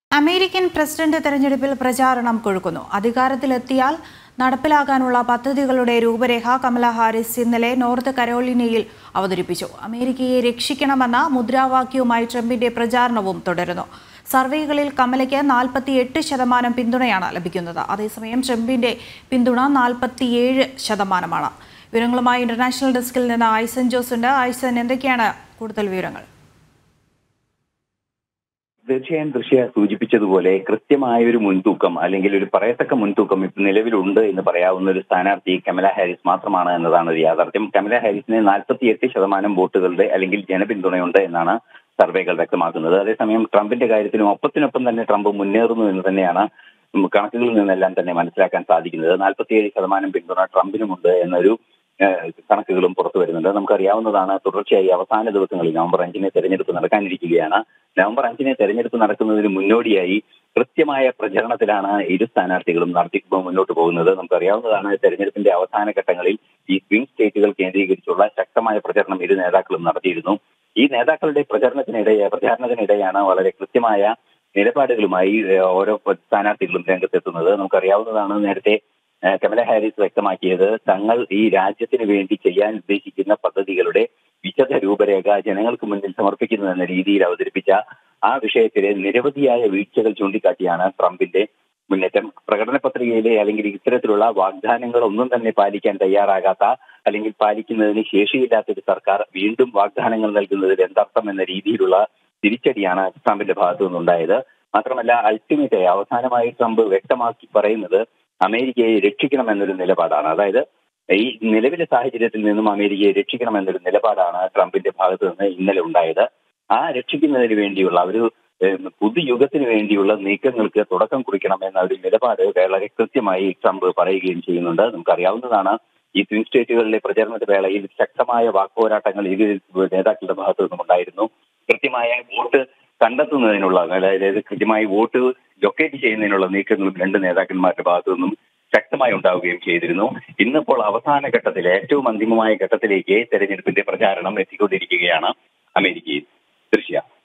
American president തെരഞ്ഞെടുപ്പിൽ പ്രചാരണം കൊഴുക്കുന്നു അധികാരത്തിലെത്തിയാൽ നടപ്പിലാക്കാനുള്ള പദ്ധതികളുടെ രൂപരേഖ കമല ഹാരിസ് ഇന്നലെ നോർത്ത് കരോലിനയിൽ അവതരിപ്പിച്ചു അമേരിക്കയെ രക്ഷിക്കണമെന്ന മുദ്രാവാക്യവുമായി ട്രംപിന്റെ പ്രചാരണവും തുടരുന്നു സർവേകളിൽ കമലയ്ക്ക് നാൽപ്പത്തിയെട്ട് ശതമാനം പിന്തുണയാണ് ലഭിക്കുന്നത് അതേസമയം ട്രംപിന്റെ പിന്തുണ നാൽപ്പത്തിയേഴ് ശതമാനമാണ് വിവരങ്ങളുമായി ഇന്റർനാഷണൽ ഡെസ്കിൽ നിന്ന് ഐസൻ ജോസ് ഉണ്ട് ഐസൻ എന്തൊക്കെയാണ് കൂടുതൽ വിവരങ്ങൾ തീർച്ചയായും ദൃശ്യ സൂചിപ്പിച്ചതുപോലെ കൃത്യമായ ഒരു മുൻതൂക്കം അല്ലെങ്കിൽ ഒരു പറയത്തക്ക മുൻതൂക്കം ഇപ്പൊ നിലവിലുണ്ട് എന്ന് പറയാവുന്ന ഒരു സ്ഥാനാർത്ഥി കമല ഹാരിസ് മാത്രമാണ് എന്നതാണ് ഒരു യാഥാർത്ഥ്യം കമല ഹാരിസിന് നാൽപ്പത്തിയെട്ട് ശതമാനം വോട്ടുകളുടെ അല്ലെങ്കിൽ ജനപിന്തുണയുണ്ട് എന്നാണ് സർവേകൾ വ്യക്തമാക്കുന്നത് അതേസമയം ട്രംപിന്റെ കാര്യത്തിലും ഒപ്പത്തിനൊപ്പം തന്നെ ട്രംപ് മുന്നേറുന്നു എന്ന് തന്നെയാണ് കണക്കുകളിൽ നിന്നെല്ലാം തന്നെ മനസ്സിലാക്കാൻ സാധിക്കുന്നത് നാൽപ്പത്തിയേഴ് ശതമാനം പിന്തുണ ട്രംപിനുമുണ്ട് എന്നൊരു കണക്കുകളും പുറത്തു വരുന്നുണ്ട് നമുക്കറിയാവുന്നതാണ് തുടർച്ചയായി അവസാന ദിവസങ്ങളിൽ നവംബർ അഞ്ചിന് തെരഞ്ഞെടുപ്പ് നടക്കാനിരിക്കുകയാണ് നവംബർ അഞ്ചിന് തെരഞ്ഞെടുപ്പ് നടക്കുന്നതിന് മുന്നോടിയായി കൃത്യമായ പ്രചരണത്തിലാണ് ഇരു സ്ഥാനാർത്ഥികളും നടത്തി മുന്നോട്ട് പോകുന്നത് നമുക്കറിയാവുന്നതാണ് തെരഞ്ഞെടുപ്പിന്റെ അവസാന ഘട്ടങ്ങളിൽ ഈ സ്വിംഗ് സ്റ്റേറ്റുകൾ കേന്ദ്രീകരിച്ചുള്ള ശക്തമായ പ്രചരണം ഇരു നേതാക്കളും നടത്തിയിരുന്നു ഈ നേതാക്കളുടെ പ്രചരണത്തിനിടെ പ്രചാരണത്തിനിടെയാണ് വളരെ കൃത്യമായ നിലപാടുകളുമായി ഓരോ സ്ഥാനാർത്ഥികളും രംഗത്തെത്തുന്നത് നമുക്കറിയാവുന്നതാണ് നേരത്തെ കമല ഹാരിസ് വ്യക്തമാക്കിയത് തങ്ങൾ ഈ രാജ്യത്തിന് വേണ്ടി ചെയ്യാൻ ഉദ്ദേശിക്കുന്ന പദ്ധതികളുടെ വിശദ രൂപരേഖ ജനങ്ങൾക്ക് മുന്നിൽ സമർപ്പിക്കുന്നു എന്ന രീതിയിൽ അവതരിപ്പിച്ച ആ വിഷയത്തിലെ നിരവധിയായ വീഴ്ചകൾ ചൂണ്ടിക്കാട്ടിയാണ് ട്രംപിന്റെ മുന്നേറ്റം പ്രകടന പത്രികയിലെ അല്ലെങ്കിൽ ഇത്തരത്തിലുള്ള വാഗ്ദാനങ്ങൾ ഒന്നും തന്നെ പാലിക്കാൻ തയ്യാറാകാത്ത അല്ലെങ്കിൽ പാലിക്കുന്നതിന് ശേഷിയില്ലാത്ത ഒരു സർക്കാർ വീണ്ടും വാഗ്ദാനങ്ങൾ നൽകുന്നതിൽ എന്തർത്ഥം എന്ന രീതിയിലുള്ള തിരിച്ചടിയാണ് ട്രംപിന്റെ ഭാഗത്തു നിന്നുണ്ടായത് മാത്രമല്ല അൾട്ടിമേറ്റ് അവസാനമായി ട്രംപ് വ്യക്തമാക്കി പറയുന്നത് അമേരിക്കയെ രക്ഷിക്കണം എന്നൊരു നിലപാടാണ് അതായത് ഈ നിലവിലെ സാഹചര്യത്തിൽ നിന്നും അമേരിക്കയെ രക്ഷിക്കണം എന്നൊരു നിലപാടാണ് ട്രംപിന്റെ ഭാഗത്തു നിന്ന് ഇന്നലെ ഉണ്ടായത് ആ രക്ഷിക്കുന്നതിന് വേണ്ടിയുള്ള ഒരു പുതുയുഗത്തിന് വേണ്ടിയുള്ള നീക്കങ്ങൾക്ക് തുടക്കം കുറിക്കണം എന്ന ഒരു നിലപാട് വളരെ കൃത്യമായി ട്രംപ് പറയുകയും ചെയ്യുന്നുണ്ട് നമുക്കറിയാവുന്നതാണ് ഈ സ്വിംഗ് സ്റ്റേറ്റുകളിലെ പ്രചരണ വേളയിൽ ശക്തമായ വാക്പോരാട്ടങ്ങൾ ഇരു നേതാക്കളുടെ ഭാഗത്തു നിന്നും ഉണ്ടായിരുന്നു കൃത്യമായ വോട്ട് കണ്ടെത്തുന്നതിനുള്ള അതായത് കൃത്യമായി വോട്ട് ലൊക്കേറ്റ് ചെയ്യുന്നതിനുള്ള നീക്കങ്ങളും രണ്ട് നേതാക്കന്മാരുടെ ഭാഗത്തു നിന്നും ശക്തമായി ഉണ്ടാവുകയും ചെയ്തിരുന്നു ഇന്നിപ്പോൾ അവസാന ഘട്ടത്തിൽ ഏറ്റവും അന്തിമമായ ഘട്ടത്തിലേക്ക് തെരഞ്ഞെടുപ്പിന്റെ പ്രചാരണം എത്തിക്കൊണ്ടിരിക്കുകയാണ് അമേരിക്കയിൽ ദൃശ്യ